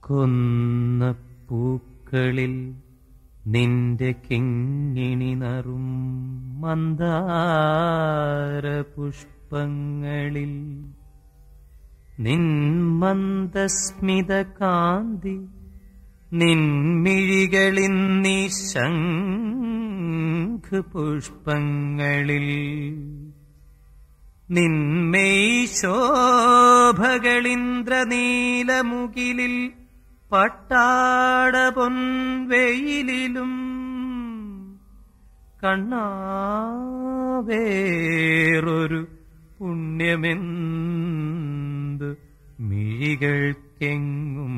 കൊന്ന പൂക്കളിൽ നിന്റെ കിങ്ങിണി നറും മന്ദാര പുഷ്പങ്ങളിൽ നിൻ മന്ദസ്മിത കാന്തി നിൻമിഴികളിൻ നീ ശംഖ് പുഷ്പങ്ങളിൽ നിന്മേയ് ശോഭകളിന്ദ്രനീലമുകിലിൽ പട്ടാട പൊൻവെയിലിലും കണ്ണാവേറൊരു പുണ്യമെന്ത് മിഴികൾക്കെങ്ങും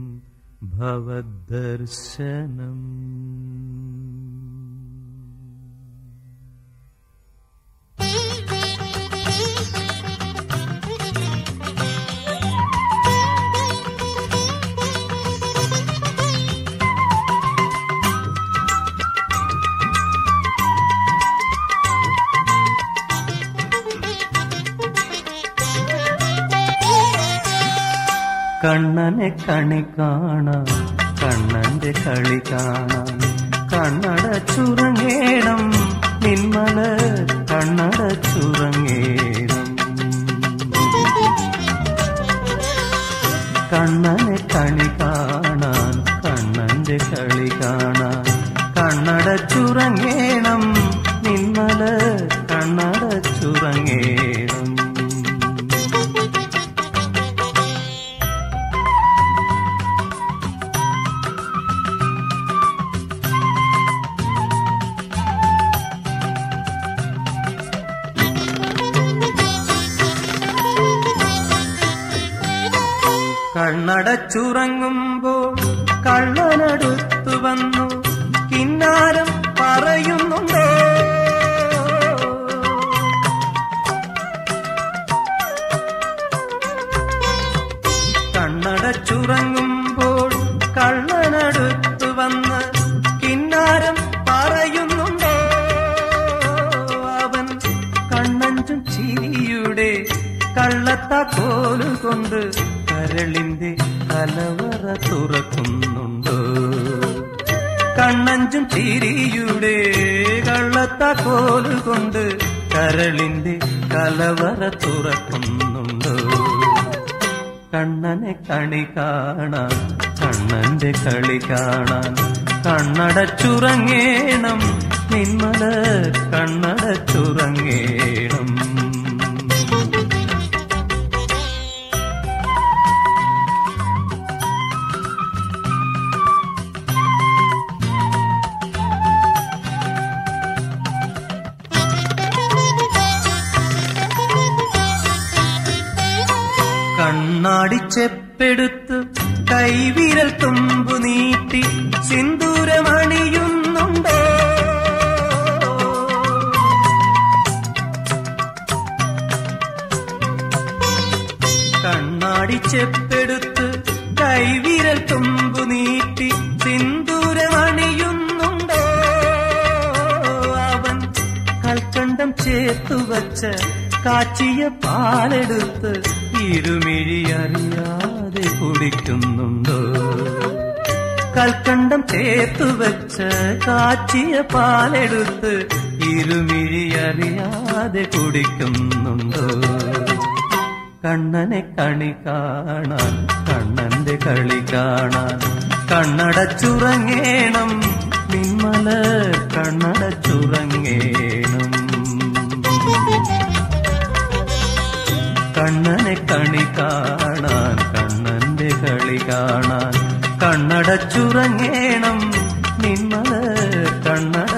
ഭവദർശനം കണ്ണനെ കണി കാണാൻ കണ്ണന്റെ കളി കാണാൻ കണ്ണട ചുറങ്ങേണം നിന്മല കണ്ണട ചുറങ്ങേണം കണ്ണനെ കണി കാണാൻ കണ്ണന്റെ കളി കാണാൻ കണ്ണട ചുറങ്ങേണം നിന്മല കണ്ണട ചുറങ്ങേണം കണ്ണടച്ചുറങ്ങുമ്പോൾ കള്ളനടുത്തു വന്നു കിന്നാരം പറയുന്നുണ്ടോ കണ്ണടച്ചുറങ്ങുമ്പോൾ കള്ളനടുത്തു വന്ന് കിന്നാരം പറയുന്നുണ്ടോ അവൻ കണ്ണഞ്ചും ചിരിയുടെ കള്ളത്താക്കോലുകൊണ്ട് കരളിന്റെ കലവറ തുറക്കുന്നുണ്ടോ കണ്ണഞ്ചും ചിരിയുടെ കള്ളത്താക്കോലുകൊണ്ട് കരളിന്റെ കലവറ തുറക്കുന്നുണ്ടോ കണ്ണനെ കണി കാണാൻ കണ്ണന്റെ കളി കാണാൻ കണ്ണടച്ചുറങ്ങേണം നിന്മല കണ്ണടച്ചുറങ്ങേണം കണ്ണാടിച്ചെപ്പെടുത്ത് കൈവിരൽ തുമ്പു നീട്ടി സിന്ദൂരമണിയുന്നുണ്ടോ കണ്ണാടിച്ചെപ്പെടുത്ത് കൈവിരൽ തുമ്പു നീട്ടി സിന്ദൂരമണിയുന്നുണ്ടോ അവൻ കൽക്കണ്ടം ചേർത്തു വച്ച കാച്ചിയ പാലെടുത്ത് ഇരുമിഴി അറിയാതെ കുടിക്കുന്നുണ്ടോ കൽക്കണ്ടം ചേർത്തു വെച്ച കാച്ചിയ പാലെടുത്ത് ഇരുമിഴി അറിയാതെ കുടിക്കുന്നുണ്ടോ കണ്ണനെ കണി കാണാൻ കണ്ണന്റെ കളി കാണാൻ കണ്ണടച്ചുറങ്ങേണം നിന്മല കണ്ണടച്ചുറങ്ങേണം കണ്ണനെ കണി കാണാൻ കണ്ണന്റെ കളി കാണാൻ കണ്ണടച്ചുറങ്ങേണം നിന്മല കണ്ണട